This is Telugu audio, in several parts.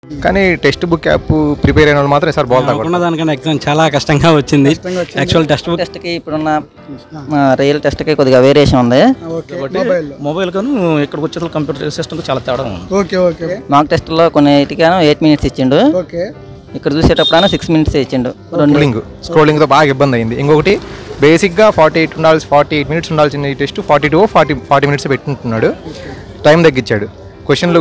కానీ టెక్స్ట్ బుక్ యాప్ ప్రిపేర్ అయిన వాళ్ళు మాత్రం సార్ బాగుంది అనుకున్న దానికన్నా ఎగ్జామ్ చాలా కష్టంగా వచ్చింది యాక్చువల్ టెక్స్ట్ బుక్ టెస్ట్కి ఇప్పుడున్న రియల్ టెస్ట్కి కొద్దిగా వేరియేషన్ ఉంది మొబైల్ గాను ఇక్కడికి వచ్చే కంప్యూటర్ సిస్టమ్ చాలా తేడా ఉంది ఓకే ఓకే మాక్ టెస్ట్లో కొన్ని ఇటుకాను ఎయిట్ మినిట్స్ ఇచ్చిండు ఓకే ఇక్కడ చూసేటప్పుడు సిక్స్ మినిట్స్ ఇచ్చిండు రెండు స్క్రోలింగ్ స్క్రోలింగ్తో బాగా ఇబ్బంది అయింది ఇంకొకటి బేసిక్గా ఫార్టీ ఎయిట్ ఉండాల్సి ఫార్టీ ఎయిట్ మినిట్స్ ఉండాల్సిన test forty two forty forty minutes పెట్టుకుంటున్నాడు టైం తగ్గించాడు క్వశ్చన్లు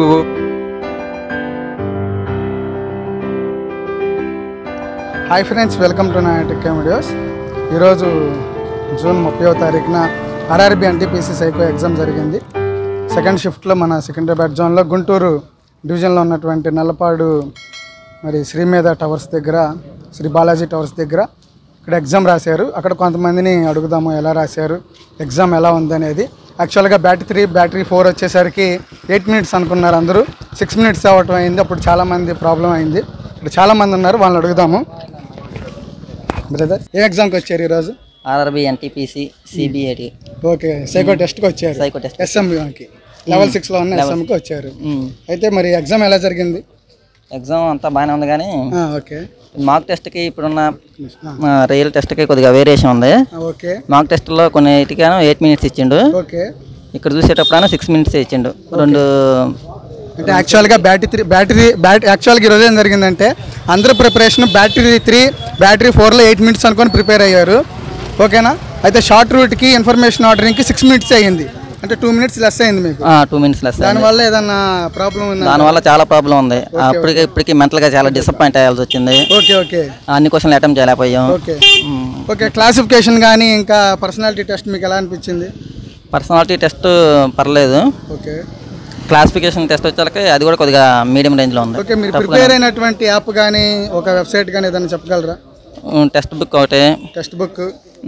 హాయ్ ఫ్రెండ్స్ వెల్కమ్ టు నా టెక్ వీడియోస్ ఈరోజు జూన్ ముప్పైవ తారీఖున ఆర్ఆర్బి ఎన్టీపీసీ సైకో ఎగ్జామ్ జరిగింది సెకండ్ షిఫ్ట్లో మన సికింద్రాబాద్ జోన్లో గుంటూరు డివిజన్లో ఉన్నటువంటి నల్లపాడు మరి శ్రీమేధ టవర్స్ దగ్గర శ్రీ బాలాజీ టవర్స్ దగ్గర ఇక్కడ ఎగ్జామ్ రాశారు అక్కడ కొంతమందిని అడుగుదాము ఎలా రాశారు ఎగ్జామ్ ఎలా ఉందనేది యాక్చువల్గా బ్యాటరీ త్రీ బ్యాటరీ ఫోర్ వచ్చేసరికి ఎయిట్ మినిట్స్ అనుకున్నారు అందరూ సిక్స్ మినిట్స్ అవ్వటం అయింది అప్పుడు చాలామంది ప్రాబ్లం అయింది ఇక్కడ చాలామంది ఉన్నారు వాళ్ళని అడుగుదాము బ్రదర్ ఏ ఎగ్జామ్కి వచ్చారు ఈరోజు RRB NTPC CBIT okay psycho టెస్ట్కి వచ్చారు సైకో టెస్ట్ ఎస్ఎంకి లెవెల్ సిక్స్లో ఉన్న ఎస్ఎంకి వచ్చారు అయితే మరి ఎగ్జామ్ ఎలా జరిగింది ఎగ్జామ్ అంతా బాగానే ఉంది కానీ ఆ, ఓకే మాక్ టెస్ట్కి ఇప్పుడున్న రియల్ టెస్ట్కి కొద్దిగా వేరియేషన్ ఉంది ఆ, ఓకే మాక్ టెస్ట్లో కొన్ని ఇటుకాను ఎయిట్ మినిట్స్ ఇచ్చిండు ఓకే ఇక్కడ చూసేటప్పుడు సిక్స్ మినిట్స్ ఇచ్చిండు రెండు అంటే యాక్చువల్గా బ్యాటరీ త్రీ బ్యాటరీ బ్యాటరీ యాక్చువల్గా ఈరోజు ఏం జరిగిందంటే అందరూ ప్రిపరేషన్ బ్యాటరీ త్రీ బ్యాటరీ ఫోర్లో ఎయిట్ మినిట్స్ అనుకొని ప్రిపేర్ అయ్యారు ఓకేనా అయితే షార్ట్ రూట్కి ఇన్ఫర్మేషన్ ఆర్డరింగ్కి సిక్స్ మినిట్స్ అయ్యింది అంటే టూ మినిట్స్ లెస్ అయింది మీకు టూ మినిట్స్ లెస్ దానివల్ల ఏదన్నా ప్రాబ్లం ఉందా దానివల్ల చాలా ప్రాబ్లం ఉంది అప్పటికి ఇప్పటికి మెంటల్గా చాలా డిసప్పాయింట్ అయ్యాల్సి వచ్చింది ఓకే ఓకే అన్ని క్వశ్చన్లు అటెంప్ట్ చేయలేకపోయాం ఓకే ఓకే క్లాసిఫికేషన్ కానీ ఇంకా పర్సనాలిటీ టెస్ట్ మీకు ఎలా అనిపించింది పర్సనాలిటీ టెస్ట్ పర్లేదు ఓకే క్లాసిఫికేషన్ టెస్ట్ వచ్చేసరికి అది కూడా కొద్దిగా మీడియం రేంజ్లో ఉంది ఓకే మీరు ప్రిపేర్ అయినటువంటి యాప్ కానీ ఒక వెబ్సైట్ కానీ ఏదైనా చెప్పగలరా టెక్స్ట్ బుక్ ఒకటి text book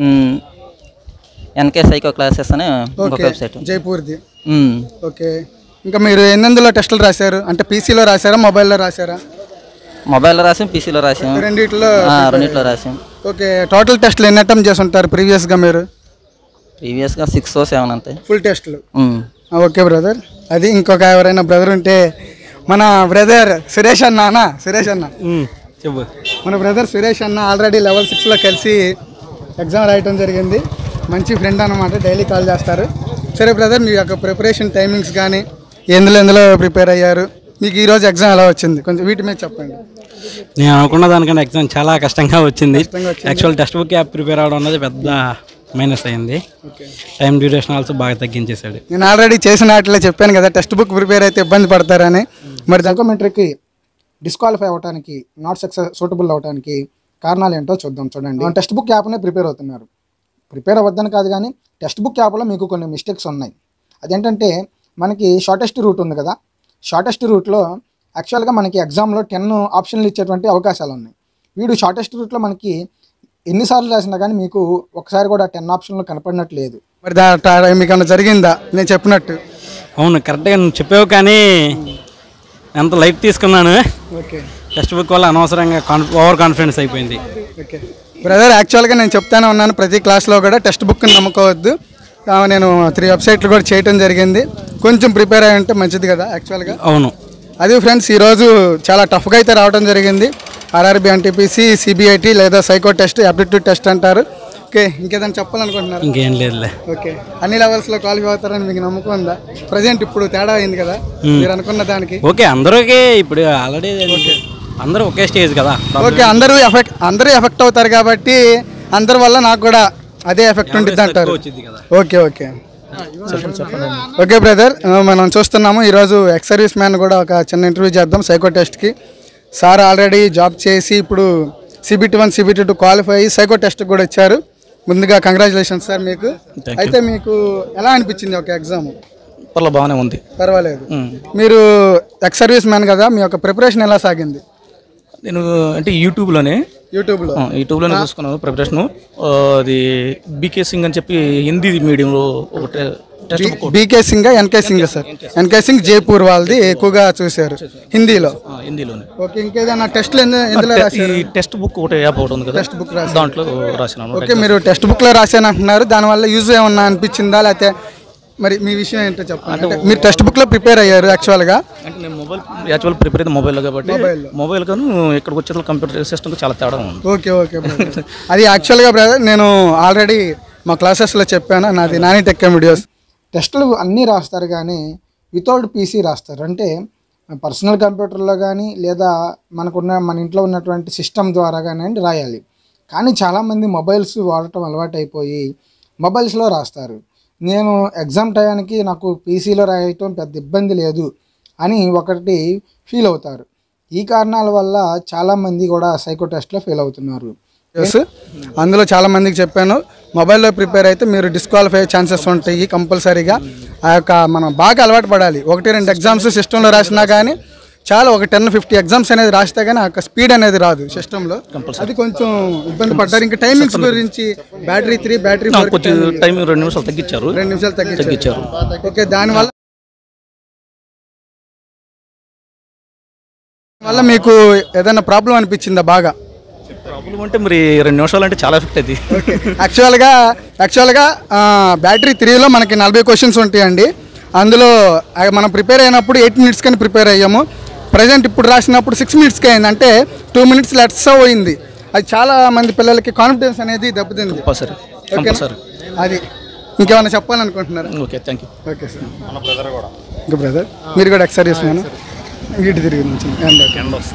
NK psycho classes అని ఇంకొక ఓకే వెబ్సైట్ జైపూర్ది ఓకే ఇంకా మీరు ఎన్నెందులో టెస్టులు రాశారు అంటే పీసీలో రాశారా మొబైల్లో రాశారా మొబైల్లో రాసాం పీసీలో రాసాం రెండిట్లో ఆ, రెండిట్లో రాసాం ఓకే టోటల్ టెస్టులు ఎన్ని అటెంప్ట్ చేసి ఉంటారు ప్రీవియస్గా మీరు ప్రీవియస్గా సిక్స్ సెవెన్ అంతే ఫుల్ టెస్టులు ఉమ్. ఓకే బ్రదర్ అది ఇంకొక ఎవరైనా బ్రదర్ ఉంటే మన బ్రదర్ సురేష్ అన్న అన్న సురేష్ అన్న చెప్పు మన బ్రదర్ సురేష్ అన్న ఆల్రెడీ లెవెల్ సిక్స్లో కలిసి ఎగ్జామ్ రాయటం జరిగింది మంచి ఫ్రెండ్ అన్నమాట డైలీ కాల్ చేస్తారు సరే బ్రదర్ మీ యొక్క ప్రిపరేషన్ టైమింగ్స్ కానీ ఎందులో ఎందులో ప్రిపేర్ అయ్యారు మీకు ఈరోజు ఎగ్జామ్ ఎలా వచ్చింది కొంచెం వీటి మీద చెప్పండి నేను అనుకున్న దానికన్నా ఎగ్జామ్ చాలా కష్టంగా వచ్చింది actual text book app prepare అవడం అనేది పెద్ద మైనస్ అయింది టైం డ్యూరేషన్ ఆల్సో బాగా తగ్గించేశాడు నేను ఆల్రెడీ చేసిన వాటిలో చెప్పాను కదా టెక్స్ట్ బుక్ ప్రిపేర్ అయితే ఇబ్బంది పడతారని మరి డాక్యుమెంటరీకి డిస్క్వాలిఫై అవ్వడానికి నాట్ సక్సెస్ సూటబుల్ అవ్వడానికి కారణాలు ఏంటో చూద్దాం చూడండి టెక్స్ట్ బుక్ యాప్నే ప్రిపేర్ అవుతున్నారు ప్రిపేర్ అవ్వద్దని కాదు కానీ టెక్స్ట్ బుక్ యాప్లో మీకు కొన్ని మిస్టేక్స్ ఉన్నాయి అదేంటంటే మనకి షార్టెస్ట్ రూట్ ఉంది కదా షార్టెస్ట్ రూట్లో యాక్చువల్గా మనకి ఎగ్జామ్లో టెన్ ఆప్షన్లు ఇచ్చేటువంటి అవకాశాలు ఉన్నాయి వీడు షార్టెస్ట్ రూట్లో మనకి ఎన్నిసార్లు రాసినా కానీ మీకు ఒకసారి కూడా టెన్ ఆప్షన్లు కనపడినట్లేదు మరి దా తా- మీకు ఏమన్నా జరిగిందా నేను చెప్పినట్టు అవును కరెక్ట్గా నువ్వు చెప్పావు కానీ ఎంత లైట్ తీసుకున్నాను ఓకే టెక్స్ట్ బుక్ వల్ల అనవసరంగా కాన్ ఓవర్ కాన్ఫిడెన్స్ అయిపోయింది ఓకే బ్రదర్ యాక్చువల్గా నేను చెప్తానే ఉన్నాను ప్రతి క్లాస్లో కూడా టెక్స్ట్ బుక్ని నమ్ముకోవద్దు ఆ, నేను త్రీ వెబ్సైట్లు కూడా చేయటం జరిగింది కొంచెం ప్రిపేర్ అయి ఉంటే మంచిది కదా యాక్చువల్గా అవును అది ఫ్రెండ్స్ ఈరోజు చాలా టఫ్గా అయితే రావడం జరిగింది ఆర్ఆర్బి ఎన్టీపీసీ సిబిఐటి లేదా సైకో టెస్ట్ అప్టిట్యూడ్ టెస్ట్ అంటారు ఓకే ఇంకేదైనా చెప్పాలనుకుంటున్నారు ఇంకేం లేదులే ఓకే అన్ని లెవెల్స్లో క్వాలిఫై అవుతారని మీకు నమ్మకం ఉందా ప్రజెంట్ ఇప్పుడు తేడా అయింది కదా మీరు అనుకున్న దానికి ఓకే అందరికీ ఇప్పుడు ఆల్రెడీ అందరూ ఒకే స్టేజ్ కదా ఓకే అందరూ ఎఫెక్ట్ అందరూ ఎఫెక్ట్ అవుతారు కాబట్టి అందరి వల్ల నాకు కూడా అదే ఎఫెక్ట్ ఉంటుంది అంటారు వచ్చింది కదా ఓకే ఓకే ఓకే బ్రదర్ మనం చూస్తున్నాము ఈరోజు ఎక్స్ సర్వీస్ మ్యాన్ కూడా ఒక చిన్న ఇంటర్వ్యూ చేద్దాం సైకో టెస్ట్కి సార్ ఆల్రెడీ జాబ్ చేసి ఇప్పుడు CBT one CBT two qualify అయ్యి సైకో టెస్ట్ కూడా ఇచ్చారు ముందుగా కంగ్రాచులేషన్స్ సార్ మీకు అయితే మీకు ఎలా అనిపించింది ఒక ఎగ్జామ్ పర్లేదు బాగానే ఉంది పర్వాలేదు మీరు ఎక్స్ సర్వీస్ మ్యాన్ కదా మీ యొక్క ప్రిపరేషన్ ఎలా సాగింది నేను అంటే యూట్యూబ్లోనే యూట్యూబ్లో ఆ, యూట్యూబ్లోనే చూసుకున్నాను ప్రిపరేషను ఆ, అది బీకే సింగ్ అని చెప్పి హిందీ మీడియంలో ఒక టె- టెక్స్ట్ బుక్ ఒకటి. BK Singh NK Singh sir NK Singh Jaipur వాళ్ళది ఎక్కువగా చూశారు హిందీలో ఆ, హిందీలోనే ఓకే ఇంకేదైనా టెస్ట్లు ఎందు- ఎందులో ఈ రాశారు టెక్స్ట్ బుక్ ఒకటి యాప్ ఒకటి ఉంది కదా టెక్స్ట్ బుక్ రాశారు దాంట్లో రాసినాను ఓకే మీరు టెక్స్ట్ బుక్లో రాశాను అంటున్నారు దానివల్ల యూజ్ ఏమన్నా అనిపించిందా లేకపోతే మరి మీ విషయం ఏంటో చెప్పండి అంటే మీరు టెక్స్ట్ బుక్లో ప్రిపేర్ అయ్యారు యాక్చువల్గా అంటే నేను మొబైల్ యాక్చువల్ ప్రిపేర్ అయితే మొబైల్ కాబట్టి మొబైల్ గాను ఇక్కడికి వచ్చే కంప్యూటర్ సిస్టమ్ చాలా తేడా ఉంది ఓకే ఓకే brother. అది యాక్చువల్గా బ్రదర్ నేను ఆల్రెడీ మా క్లాసెస్లో చెప్పాను నాది నాని టెక్ వీడియోస్ టెస్టులు అన్నీ రాస్తారు కానీ వితౌట్ పీసీ రాస్తారు అంటే పర్సనల్ కంప్యూటర్లో కానీ లేదా మనకున్న మన ఇంట్లో ఉన్నటువంటి సిస్టమ్ ద్వారా కానీ రాయాలి కానీ చాలామంది మొబైల్స్ వాడటం అలవాటు అయిపోయి మొబైల్స్లో రాస్తారు నేను ఎగ్జామ్ టయానికి నాకు పీసీలో రాయటం పెద్ద ఇబ్బంది లేదు అని ఒకటి ఫీల్ అవుతారు ఈ కారణాల వల్ల చాలామంది కూడా సైకో టెస్ట్లో ఫెయిల్ అవుతున్నారు ఎస్ అందులో చాలా మందికి చెప్పాను మొబైల్లో ప్రిపేర్ అయితే మీరు డిస్క్వాలిఫై ఛాన్సెస్ ఉంటాయి కంపల్సరీగా ఆ యొక్క మనం బాగా అలవాటు పడాలి ఒకటి రెండు ఎగ్జామ్స్ సిస్టంలో రాసినా కానీ చాలా ఒక టెన్ ఫిఫ్టీ ఎగ్జామ్స్ అనేది రాస్తే కానీ ఆ స్పీడ్ అనేది రాదు సిస్టంలో అది కొంచెం ఇబ్బంది పడ్డారు ఇంకా టైమింగ్స్ గురించి బ్యాటరీ త్రీ బ్యాటరీ ఫోర్ కొంచెం టైం రెండు నిమిషాలు తగ్గించారు రెండు నిమిషాలు తగ్గించారు తగ్గించారు ఓకే దానివల్ల వల్ల మీకు ఏదైనా ప్రాబ్లం అనిపించిందా బాగా ప్రాబ్లం అంటే మరి రెండు నిమిషాలు అంటే చాలా ఎఫెక్ట్ అది యాక్చువల్గా యాక్చువల్గా ఆ, బ్యాటరీ త్రీలో మనకి నలభై క్వశ్చన్స్ ఉంటాయండి అందులో ఆ, మనం ప్రిపేర్ అయినప్పుడు ఎయిట్ మినిట్స్ కానీ ప్రిపేర్ అయ్యాము ప్రజెంట్ ఇప్పుడు రాసినప్పుడు సిక్స్ మినిట్స్కి అయింది అంటే టూ మినిట్స్ లెట్స్ పోయింది అది చాలా మంది పిల్లలకి కాన్ఫిడెన్స్ అనేది దెబ్బతింది కంపల్సరీ ఓకేనా? కంపల్సరీ అది ఇంకేమైనా చెప్పాలనుకుంటున్నారా okay thank you okay sir ఇంకా బ్రదర్ మీరు కూడా ఎక్సర్ చేస్తున్నాను ఇటు తిరిగి నుంచి ఎండ్ ఓకే.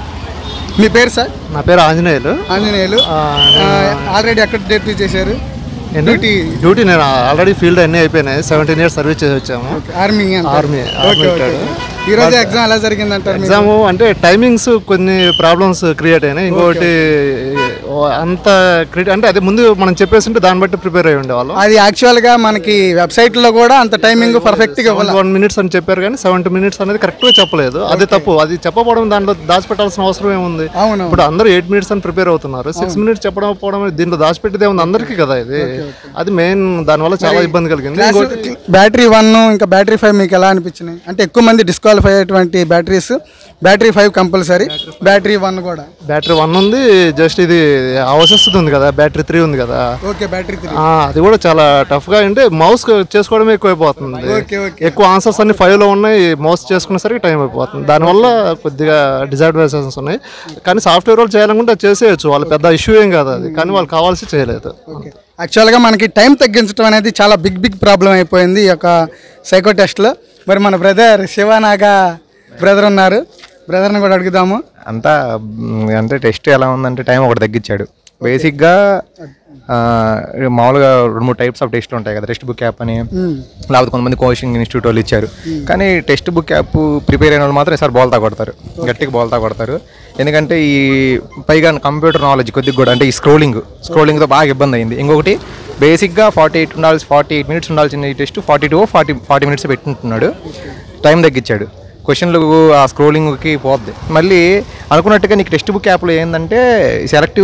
మీ పేరు సార్ నా పేరు ఆంజనేయులు ఆంజనేయులు ఆల్రెడీ ఎక్కడ డ్యూటీ చేశారు ఏంటి? డ్యూటీ డ్యూటీ నేను ఆల్రెడీ ఫీల్డ్ అన్నీ అయిపోయినాయి సెవెంటీన్ ఇయర్స్ సర్వీస్ చేసి వచ్చాము ఆర్మీ ఆర్మీ ఓకే ఓకే ఈ రోజు ఎగ్జామ్ ఎలా జరిగింది అంటారు మీరు? ఎగ్జామ్ అంటే టైమింగ్స్ కొన్ని ప్రాబ్లమ్స్ క్రియేట్ అయినాయి ఇంకోటి ఓ, అంత క్రియేట్ అంటే అదే ముందు మనం చెప్పేసింటే దాన్ని బట్టి ప్రిపేర్ అయ్యి ఉండేవాళ్ళం అది యాక్చువల్ గా మనకి వెబ్సైట్ లో కూడా అంత టైమింగ్ పర్ఫెక్ట్ గా ఇవ్వాలి వన్ మినిట్స్ అని చెప్పారు కానీ సెవెంటీ మినిట్స్ అనేది కరెక్ట్ గా చెప్పలేదు అది తప్పు అది చెప్పకపోవడం దాంట్లో దాచిపెట్టాల్సిన అవసరం ఏముంది అవును ఇప్పుడు అందరూ ఎయిట్ మినిట్స్ అని ప్రిపేర్ అవుతున్నారు సిక్స్ మినిట్స్ చెప్పడం పోవడం దీంట్లో దాచిపెట్టేదే ఉంది అందరికీ కదా ఇది అది మెయిన్ దానివల్ల చాలా ఇబ్బంది కలిగింది ఇంకోటి బ్యాటరీ వన్ ఇంకా బ్యాటరీ ఫైవ్ మీకు ఎలా అనిపించినాయి అంటే ఎక్కువ మంది డిస్క్వాలిఫై అయ్యేటువంటి batteries battery five compulsory battery one కూడా బ్యాటరీ వన్ ఉంది జస్ట్ ఇది అవసరం ఉంది కదా బ్యాటరీ త్రీ ఉంది కదా ఓకే బ్యాటరీ త్రీ ఆ, అది కూడా చాలా టఫ్ గా అంటే మౌస్ చేసుకోవడమే ఎక్కువైపోతుంది ఓకే ఓకే ఎక్కువ ఆన్సర్స్ అన్ని ఫైవ్ లో ఉన్నాయి మౌస్ చేసుకునేసరికి టైం అయిపోతుంది దానివల్ల కొద్దిగా డిసడ్వాంటేజెస్ ఉన్నాయి కానీ సాఫ్ట్వేర్ వాళ్ళు చేయాలనుకుంటే అది చేసేయచ్చు వాళ్ళు పెద్ద ఇష్యూ ఏం కాదు అది కానీ వాళ్ళు కావాల్సి చేయలేదు ఓకే యాక్చువల్గా మనకి టైం తగ్గించడం అనేది చాలా బిగ్ బిగ్ ప్రాబ్లం అయిపోయింది ఈ యొక్క సైకో టెస్ట్లో మరి మన బ్రదర్ శివనాగా బ్రదర్ ఉన్నారు బ్రదర్ని కూడా అడుగుదాము అంతా మ్, అంటే టెస్ట్ ఎలా ఉందంటే టైం ఒకటి తగ్గించాడు బేసిక్గా ఆ, మామూలుగా రెండు మూడు టైప్స్ ఆఫ్ టెస్ట్లు ఉంటాయి కదా టెక్స్ట్ బుక్ యాప్ అని లేకపోతే కొంతమంది కోచింగ్ ఇన్స్టిట్యూట్ వాళ్ళు ఇచ్చారు కానీ టెక్స్ట్ బుక్ యాప్ ప్రిపేర్ అయిన వాళ్ళు మాత్రం ఈసారి బోల్తా కొడతారు గట్టిగా బోల్తా కొడతారు ఎందుకంటే ఈ పైగా కంప్యూటర్ నాలెడ్జ్ కొద్దిగా కూడా అంటే ఈ స్క్రోలింగ్ స్క్రోలింగ్తో బాగా ఇబ్బంది అయింది ఇంకొకటి బేసిక్గా ఫార్టీ ఎయిట్ ఉండాల్సి ఫార్టీ ఎయిట్ మినిట్స్ ఉండాల్సిన ఈ test forty two forty forty minutes పెట్టుకుంటున్నాడు టైం తగ్గించాడు క్వశ్చన్లు ఆ స్క్రోలింగ్కి పోద్ది మళ్ళీ అనుకున్నట్టుగా నీకు టెక్స్ట్ బుక్ యాప్లో ఏంటంటే సెలెక్టివ్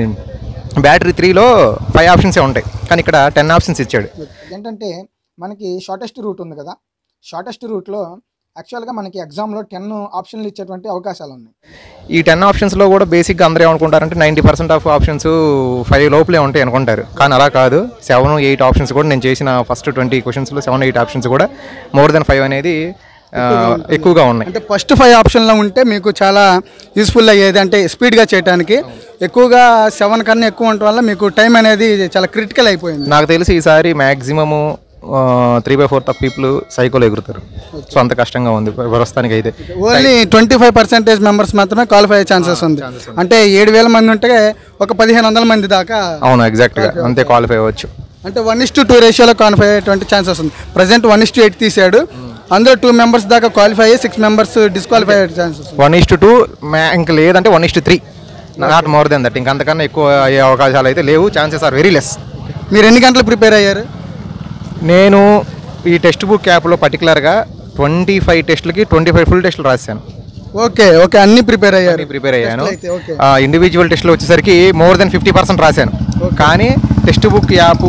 బ్యాటరీ త్రీలో ఫైవ్ ఆప్షన్సే ఉంటాయి కానీ ఇక్కడ టెన్ ఆప్షన్స్ ఇచ్చాడు ఏంటంటే మనకి షార్టెస్ట్ రూట్ ఉంది కదా షార్టెస్ట్ రూట్లో యాక్చువల్గా మనకి ఎగ్జామ్లో టెన్ ఆప్షన్లు ఇచ్చేటువంటి అవకాశాలు ఉన్నాయి ఈ టెన్ ఆప్షన్స్లో కూడా బేసిక్గా అందరూ ఏమనుకుంటారంటే ninety percent of options five లోపలే ఉంటాయి అనుకుంటారు కానీ అలా కాదు సెవెన్ ఎయిట్ ఆప్షన్స్ కూడా నేను చేసిన ఫస్ట్ ట్వంటీ క్వశ్చన్స్లో సెవెన్ ఎయిట్ ఆప్షన్స్ కూడా మోర్ దెన్ ఫైవ్ అనేది ఆ, ఎక్కువగా ఉన్నాయి అంటే ఫస్ట్ ఫైవ్ ఆప్షన్లో ఉంటే మీకు చాలా యూస్ఫుల్ అయ్యేది అంటే స్పీడ్గా చేయడానికి ఎక్కువగా సెవెన్ కన్నా ఎక్కువ ఉండటం వల్ల మీకు టైం అనేది చాలా క్రిటికల్ అయిపోయింది నాకు తెలిసి ఈసారి maximum three by fourth of people సైకోలో ఎగురుతారు సో అంత కష్టంగా ఉంది ప్రస్తుతానికి అయితే only twenty five percentage members మాత్రమే క్వాలిఫై అయ్యే ఛాన్సెస్ ఉంది అంటే ఏడు వేల మంది ఉంటే ఒక పదిహేను వందల మంది దాకా అవును ఎగ్జాక్ట్గా అంతే క్వాలిఫై అవ్వచ్చు అంటే వన్ ఇస్ టు టూ రేషియోలో క్వాలిఫై అయ్యేటువంటి ఛాన్సెస్ ఉంది present one is to eight తీసాడు అందులో టూ మెంబర్స్ దాకా క్వాలిఫై అయ్యి సిక్స్ మెంబర్స్ డిస్క్వాలిఫై అయ్యే chances one is to two ఇంకా లేదంటే one is to three not more than that ఇంకా అంతకన్నా ఎక్కువ అయ్యే అవకాశాలు అయితే లేవు ఛాన్సెస్ ఆర్ వెరీ లెస్ మీరు ఎన్ని గంటలు ప్రిపేర్ అయ్యారు నేను ఈ టెక్స్ట్ బుక్ యాప్లో పర్టికులర్గా ట్వంటీ ఫైవ్ టెస్ట్లకి ట్వంటీ ఫైవ్ ఫుల్ టెస్ట్లు రాశాను ఓకే ఓకే అన్ని ప్రిపేర్ అయ్యారు ప్రిపేర్ అయ్యాను అయితే ఓకే ఇండివిజువల్ టెస్ట్లో వచ్చేసరికి మోర్ దెన్ ఫిఫ్టీ పర్సెంట్ రాశాను కానీ టెక్స్ట్ బుక్ యాప్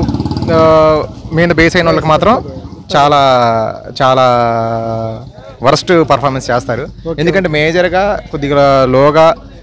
మీద బేస్ అయిన వాళ్ళకి మాత్రం చాలా చాలా వరస్ట్ పర్ఫార్మెన్స్ చేస్తారు ఎందుకంటే మేజర్గా కొద్దిగా లోగా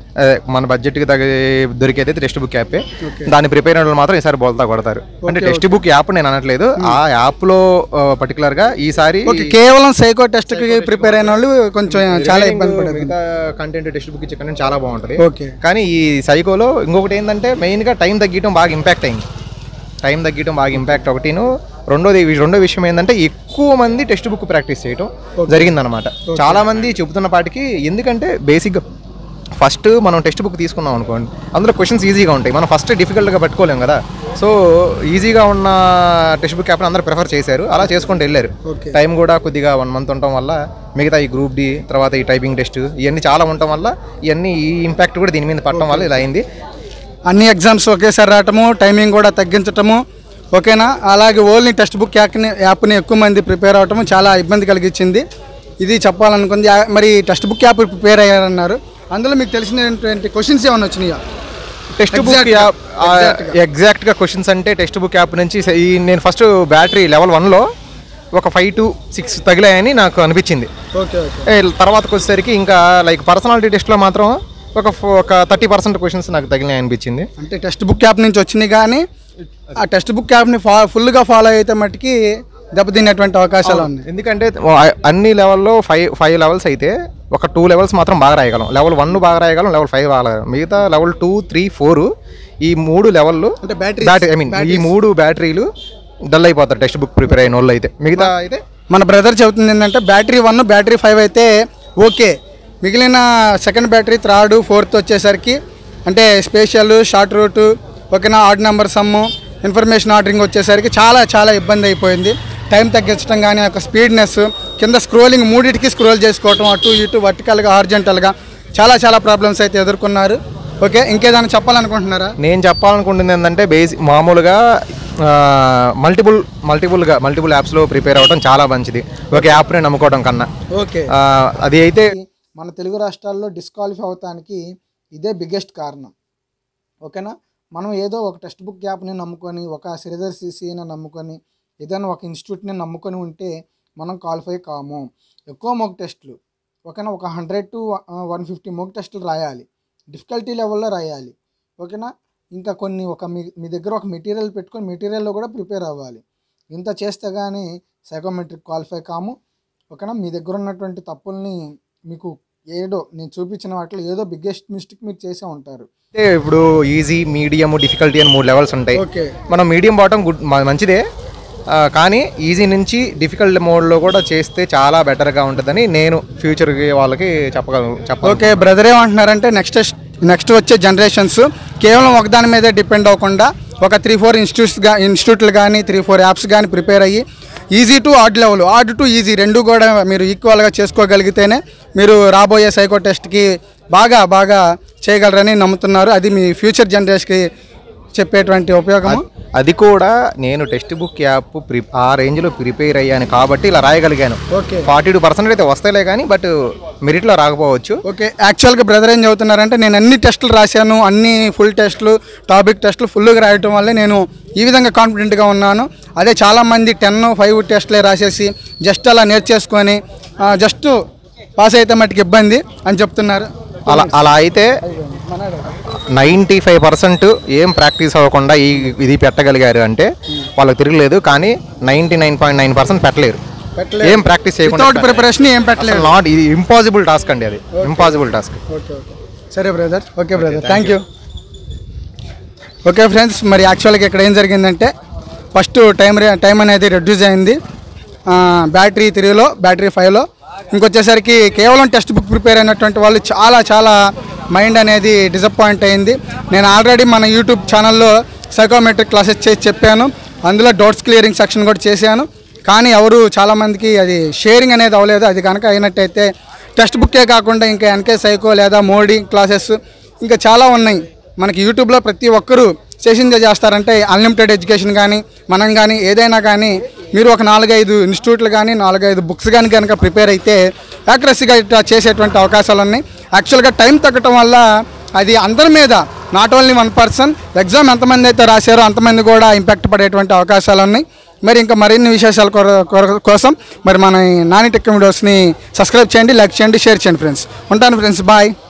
అదే మన బడ్జెట్కి తగ్గ దొరికేది టెక్స్ట్ బుక్ యాపే దాన్ని ప్రిపేర్ అయిన వాళ్ళు మాత్రం ఈసారి బోల్తా కొడతారు అంటే టెక్స్ట్ బుక్ యాప్ నేను అనట్లేదు ఆ యాప్లో పర్టికులర్గా ఈసారి ఓకే కేవలం సైకో టెస్ట్కి ప్రిపేర్ అయిన వాళ్ళు కొంచెం చాలా ఇబ్బంది పడారు మిగతా కంటెంట్ టెక్స్ట్ బుక్ ఇచ్చే కంటెంట్ చాలా బాగుంటుంది ఓకే కానీ ఈ సైకోలో ఇంకొకటి ఏంటంటే మెయిన్గా టైం తగ్గటం బాగా ఇంపాక్ట్ అయింది టైం తగ్గటం బాగా ఇంపాక్ట్ ఒకటిను రెండోది రెండో విషయం ఏంటంటే ఎక్కువ మంది టెక్స్ట్ బుక్ ప్రాక్టీస్ చేయటం జరిగిందనమాట చాలా మంది చెబుతున్న పాటికి ఎందుకంటే బేసిక్గా ఫస్ట్ మనం టెక్స్ట్ బుక్ తీసుకున్నాం అనుకోండి అందులో క్వశ్చన్స్ ఈజీగా ఉంటాయి మనం ఫస్ట్ డిఫికల్ట్గా పెట్టుకోలేం కదా సో ఈజీగా ఉన్న టెక్స్ట్ బుక్ యాప్ని అందరూ ప్రిఫర్ చేశారు అలా చేసుకుంటూ వెళ్ళారు Okay. టైం కూడా కొద్దిగా వన్ మంత్ ఉండటం వల్ల మిగతా ఈ గ్రూప్ డి తర్వాత ఈ టైపింగ్ టెస్ట్ ఇవన్నీ చాలా ఉండటం వల్ల ఇవన్నీ ఈ ఇంపాక్ట్ కూడా దీని మీద పడటం వల్ల ఇలా అయింది అన్ని ఎగ్జామ్స్ ఒకేసారి రావటము టైమింగ్ కూడా తగ్గించటము ఓకేనా అలాగే ఓన్లీ టెక్స్ట్ బుక్ యాప్ని యాప్ని ఎక్కువ మంది ప్రిపేర్ అవటము చాలా ఇబ్బంది కలిగించింది ఇది చెప్పాలనుకుంది ఆ- మరి టెక్స్ట్ బుక్ యాప్ ప్రిపేర్ అయ్యారన్నారు అందులో మీకు తెలిసినటువంటి క్వశ్చన్స్ ఏమైనా వచ్చినాయా టెక్స్ట్ బుక్ Exact గా, యాప్ exact గా. ఎగ్జాక్ట్ గా క్వశ్చన్స్ అంటే టెక్స్ట్ బుక్ యాప్ నుంచి స- ఈ నేను ఫస్ట్ బ్యాటరీ లెవెల్ వన్ లో ఒక ఫైవ్ టు సిక్స్ తగిలాయని నాకు అనిపించింది ఓకే ఓకే ఏ, తర్వాతకి వచ్చేసరికి ఇంకా లైక్ పర్సనాలిటీ టెస్ట్లో మాత్రం ఒక ఫో- ఒక థర్టీ పర్సెంట్ క్వశ్చన్స్ నాకు తగిలాయి అనిపించింది అంటే టెక్స్ట్ బుక్ యాప్ నుంచి వచ్చినాయి కానీ ఆ టెక్స్ట్ బుక్ యాప్ని ఫా ఫుల్గా ఫాలో అయితే మట్టుకి దెబ్బతినేటువంటి అవకాశాలు ఉన్నాయి ఎందుకంటే ఆ- అన్ని లెవెల్లో ఫైవ్ ఫైవ్ లెవెల్స్ అయితే ఒక టూ లెవెల్స్ మాత్రం బాగా రాయగలం లెవెల్ వన్ బాగా రాయగలం లెవెల్ ఫైవ్ బాగా రాయగలం మిగతా లెవెల్ టూ త్రీ ఫోర్ ఈ మూడు లెవెల్లు అంటే batteries, బ్యాటరీ ఐ మీన్ ఈ మూడు బ్యాటరీలు డల్ అయిపోతారు టెక్స్ట్ బుక్ ప్రిపేర్ అయిన వాళ్ళు అయితే మిగతా అయితే మన బ్రదర్ చెబుతుంది ఏంటంటే బ్యాటరీ వన్ బ్యాటరీ ఫైవ్ అయితే ఓకే మిగిలిన సెకండ్ బ్యాటరీ థర్డ్ ఫోర్త్ వచ్చేసరికి అంటే స్పేషల్ షార్ట్ రూట్ ఓకేనా ఆర్డ్ నెంబర్ సమ్ము ఇన్ఫర్మేషన్ ఆర్డరింగ్ వచ్చేసరికి చాలా చాలా ఇబ్బంది అయిపోయింది టైం తగ్గించడం కానీ ఒక స్పీడ్నెస్ కింద స్క్రోలింగ్ మూడింటికి స్క్రోల్ చేసుకోవటం అటు ఇటు వర్టికల్గా హార్జెంటల్గా చాలా చాలా ప్రాబ్లమ్స్ అయితే ఎదుర్కొన్నారు ఓకే ఇంకేదైనా చెప్పాలనుకుంటున్నారా నేను చెప్పాలనుకుంటుంది ఏంటంటే బేసిక్ మామూలుగా మల్టిపుల్ మల్టిపుల్గా మల్టిపుల్ యాప్స్లో ప్రిపేర్ అవ్వడం చాలా మంచిది ఒక యాప్ని నమ్ముకోవడం కన్నా ఓకే ఆ, అది అయితే మన తెలుగు రాష్ట్రాల్లో డిస్క్వాలిఫై అవటానికి ఇదే బిగ్గెస్ట్ కారణం ఓకేనా మనం ఏదో ఒక టెక్స్ట్ బుక్ యాప్ని నమ్ముకొని ఒక శ్రీధర్ సిసిని నమ్ముకొని ఏదైనా ఒక ఇన్స్టిట్యూట్ని నమ్ముకొని ఉంటే మనం క్వాలిఫై కాము ఎక్కువ మోక్ టెస్టులు ఓకేనా ఒక hundred to one fifty mock టెస్టులు రాయాలి డిఫికల్టీ లెవెల్లో రాయాలి ఓకేనా ఇంకా కొన్ని ఒక మీ మీ దగ్గర ఒక మెటీరియల్ పెట్టుకొని మెటీరియల్లో కూడా ప్రిపేర్ అవ్వాలి ఇంత చేస్తే కానీ సైకోమెట్రిక్ క్వాలిఫై కాము ఓకేనా మీ దగ్గర ఉన్నటువంటి తప్పుల్ని మీకు ఏదో నేను చూపించిన వాటిలో ఏదో బిగ్గెస్ట్ మిస్టేక్ మీరు చేసే ఉంటారు అంటే ఇప్పుడు ఈజీ మీడియం డిఫికల్టీ అని మూడు లెవెల్స్ ఉంటాయి ఓకే మనం మీడియం బాటం గుడ్ మ- మంచిదే ఆ, కానీ ఈజీ నుంచి డిఫికల్ట్ మోడ్లో కూడా చేస్తే చాలా బెటర్గా ఉంటుందని నేను ఫ్యూచర్కి వాళ్ళకి చెప్పగలను చెప్ప ఓకే బ్రదర్ ఏమంటున్నారంటే నెక్స్ట్ నెక్స్ట్ వచ్చే జనరేషన్స్ కేవలం ఒకదాని మీదే డిపెండ్ అవ్వకుండా ఒక త్రీ ఫోర్ ఇన్స్టిట్యూట్స్ గా ఇన్స్టిట్యూట్లు కానీ త్రీ ఫోర్ యాప్స్ కానీ ప్రిపేర్ అయ్యి easy to hard level hard to easy రెండు కూడా మీరు ఈక్వల్గా చేసుకోగలిగితేనే మీరు రాబోయే సైకో టెస్ట్కి బాగా బాగా చేయగలరని నమ్ముతున్నారు అది మీ ఫ్యూచర్ జనరేషన్కి చెప్పేటువంటి ఉపయోగము అది కూడా నేను టెక్స్ట్ బుక్ యాప్ ప్రి ఆ రేంజ్లో ప్రిపేర్ అయ్యాను కాబట్టి ఇలా రాయగలిగాను ఓకే ఫార్టీ టూ పర్సెంట్ అయితే వస్తాయిలే కానీ బట్ మెరిట్లో రాకపోవచ్చు ఓకే యాక్చువల్గా బ్రదర్ ఏం చదువుతున్నారంటే నేను అన్ని టెస్టులు రాశాను అన్ని ఫుల్ టెస్టులు టాపిక్ టెస్టులు ఫుల్గా రాయటం వల్లే నేను ఈ విధంగా కాన్ఫిడెంట్గా ఉన్నాను అదే చాలామంది టెన్ ఫైవ్ టెస్టులే రాసేసి జస్ట్ అలా నేర్చేసుకొని జస్ట్ పాస్ అయితే మట్టుకు ఇబ్బంది అని చెప్తున్నారు అలా అలా అయితే నైంటీ ఫైవ్ పర్సెంట్ ఏం ప్రాక్టీస్ అవ్వకుండా ఈ ఇది పెట్టగలిగారు అంటే వాళ్ళకి తిరగలేదు కానీ ninety nine point nine percent పెట్టలేరు ఏం ప్రాక్టీస్ చేయకుండా వితౌట్ ప్రిపరేషన్ ఏం పెట్టలేదు నాట్ ఇది ఇంపాసిబుల్ టాస్క్ అండి అది ఇంపాసిబుల్ టాస్క్ ఓకే ఓకే సరే brother okay brother thank you okay friends మరి యాక్చువల్గా ఇక్కడ ఏం జరిగిందంటే ఫస్ట్ టైం రే- టైం అనేది రెడ్యూస్ అయింది ఆ, బ్యాటరీ త్రీలో బ్యాటరీ ఫైవ్లో ఇంకొచ్చేసరికి కేవలం టెక్స్ట్ బుక్ ప్రిపేర్ అయినటువంటి వాళ్ళు చాలా చాలా మైండ్ అనేది డిసప్పాయింట్ అయింది నేను ఆల్రెడీ మన యూట్యూబ్ ఛానల్లో సైకోమెట్రిక్ క్లాసెస్ చేసి చెప్పాను అందులో డౌట్స్ క్లియరింగ్ సెక్షన్ కూడా చేశాను కానీ ఎవరు చాలామందికి అది షేరింగ్ అనేది అవ్వలేదు అది కనుక అయినట్టయితే టెక్స్ట్ బుక్కే కాకుండా ఇంకా ఎన్కే సైకో లేదా మోడీ క్లాసెస్ ఇంకా చాలా ఉన్నాయి మనకి యూట్యూబ్లో ప్రతి ఒక్కరూ సెషన్ చేస్తారంటే అన్లిమిటెడ్ ఎడ్యుకేషన్ కానీ మనం కానీ ఏదైనా కానీ మీరు ఒక నాలుగైదు ఇన్స్టిట్యూట్లు కానీ నాలుగైదు బుక్స్ కానీ కనుక ప్రిపేర్ అయితే యాక్యురసీగా ఇట్లా చేసేటువంటి అవకాశాలు ఉన్నాయి యాక్చువల్గా టైం తగ్గటం వల్ల అది అందరి మీద not only one person exam ఎంతమంది అయితే రాశారో అంతమంది కూడా ఇంపాక్ట్ పడేటువంటి అవకాశాలు ఉన్నాయి మరి ఇంకా మరిన్ని విశేషాల కొర- కొర- కోసం మరి మన ఈ నాని టెక్ వీడియోస్ని సబ్స్క్రైబ్ చేయండి లైక్ చేయండి షేర్ చేయండి ఫ్రెండ్స్ ఉంటాను ఫ్రెండ్స్ బాయ్